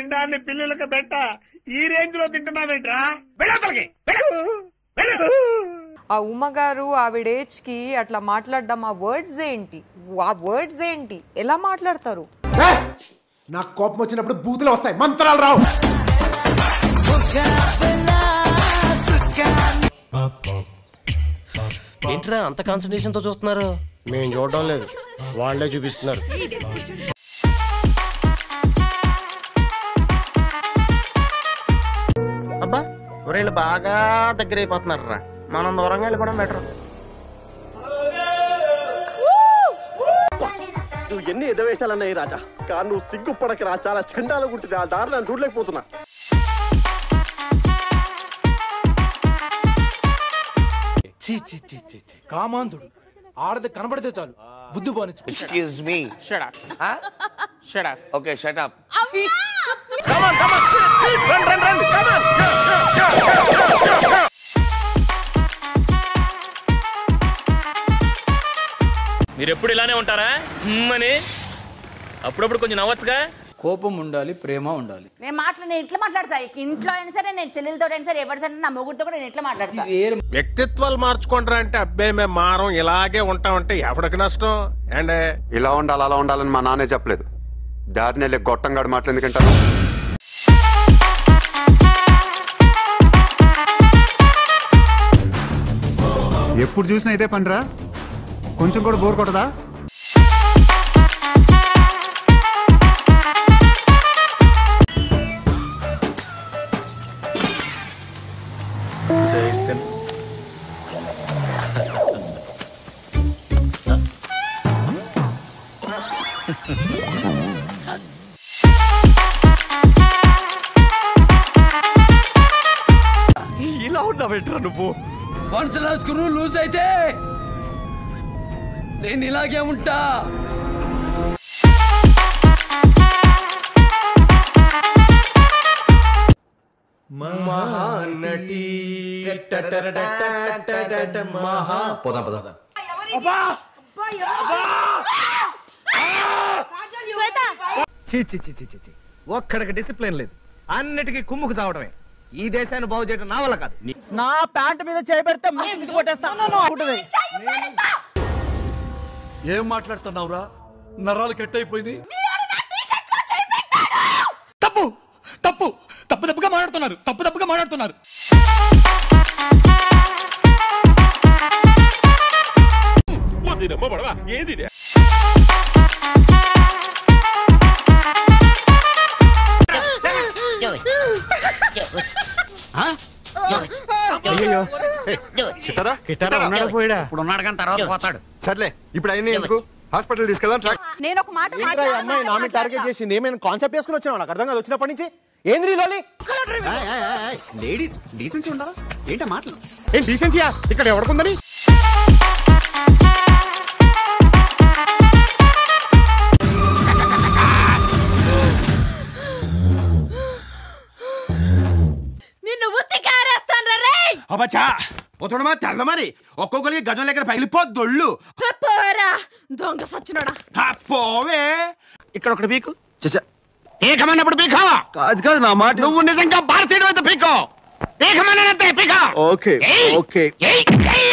పిండాన్ని పిల్లలకు పెట్ట ఈ రేంజ్ లో తింటున్నావేంట్రా వెళ్ళతలకి ఆ ఉమ గారు ఆవిడ ఏజ్ కి అట్లా మాట్లాడడం ఆ వర్డ్స్ ఏంటి ఆ వర్డ్స్ ఏంటి ఎలా మాట్లాడతారు నాకు కోపం వచ్చినప్పుడు బూతులు వస్తాయి మంత్రాలు రావు ఏంట్రా అంత కాన్సన్ట్రేషన్ తో చూస్తున్నారు మేము చూడడం లేదు వాళ్ళే చూపిస్తున్నారు అబ్బా వీళ్ళు బాగా దగ్గర అయిపోతున్నారు రా మనం దూరంగా వెళ్ళిపోవడం బెటర్ నువ్వు ఎన్ని ఎదవేశాలన్నాయి రాజా కానీ నువ్వు సిగ్గుపడక రా చాలా చండాలు ఉంటుంది ఆ దారి నేను చూడలేకపోతున్నా చీ చీ చీ చీ చీ కామాంధుడు ఆడది కనబడితే చాలు బుద్ధి పోనిచ్చు Excuse me. Shut up. Huh? Shut up. Okay, shut up. మీరు ఎప్పుడు ఇలానే ఉంటారా మ్మ్ అని అప్పుడప్పుడు కొంచెం నవ్వచ్చుగా కోపం ఉండాలి ప్రేమ ఉండాలి నేను మాట్లా నేను ఇట్లా మాట్లాడతా ఇంట్లో అయినా సరే నేను చెల్లెలతో అయినా సరే ఎవరి సరే నా మొగుడితో కూడా నేను ఇట్లా మాట్లాడతా వ్యక్తిత్వాలు మార్చుకుంటారా అంటే అబ్బే మేము మారం ఇలాగే ఉంటామంటే ఎవడికి నష్టం అండ్ ఇలా ఉండాలి అలా ఉండాలని మా నాన్నే చెప్పలేదు దారిని వెళ్ళి గొట్టంగాడు మాటలు ఎందుకంటారు ఎప్పుడు చూసినా ఇదే పనిరా కొంచెం కూడా బోర్ కొట్టదా ఇలా ఉన్నావేంట్రా నువ్వు వన్స్ నా స్క్రూ లూజ్ అయితే నేను ఇలాగే ఉంటా మహానటి మహా పోదాం పోదాం చీ చీ చీ చీ చీ చీ. ఒక్కడికి డిసిప్లిన్ లేదు అన్నిటికీ కుమ్ముకు చావడమే ఈ దేశాన్ని బాగు చేయడం నా వల్ల కాదు నా ప్యాంట్ మీద చేపెడితే ముందు కొట్టేస్తాను ఏం మాట్లాడుతున్నావురా నరాలు కట్ అయిపోయింది తప్పు తప్పు తప్పు తప్పుగా మాట్లాడుతున్నారు తప్పు తప్పుగా మాట్లాడుతున్నారు ఏంది ఇది? చిట్టారా కిట్టారా ఉన్నాడా పోయాడా ఇప్పుడు ఉన్నాడు కానీ తర్వాత పోతాడు సర్లే ఇప్పుడు అయినా ఎందుకు హాస్పిటల్ తీసుకెళ్దాం ట్రాక్ నేను ఒక మాట ఏంట్రా ఈ అమ్మాయి నా మీద టార్గెట్ చేసింది ఏమైనా కాన్సెప్ట్ వేసుకుని వచ్చినావు నాకు అర్థం కాదు వచ్చినప్పటి నుంచి ఏంద్రీ లోలి లేడీస్ డీసెన్సీ ఉండాలా ఏంటా మాటలు ఏం డీసెన్సీయా ఇక్కడ ఎవడుకుందని నిన్ను ఉత్తి కారేస్తాను రే అబ్బచ్చా పోతుడమా తెల్ల మరి ఒక్కొక్కరికి గజం లెక్కన పగిలిపోద్దొళ్ళు పోరా దొంగ సచ్చినోడా పోవే ఇక్కడ ఒకటి పీకు చచ్చా ఏకమన్నప్పుడు పీకావా కాదు కాదు నా మాట నువ్వు నిజంగా భారతీయుడు అయితే పీకో ఏకమన్నంతే పీకా ఓకే ఓకే ఏయ్ ఏయ్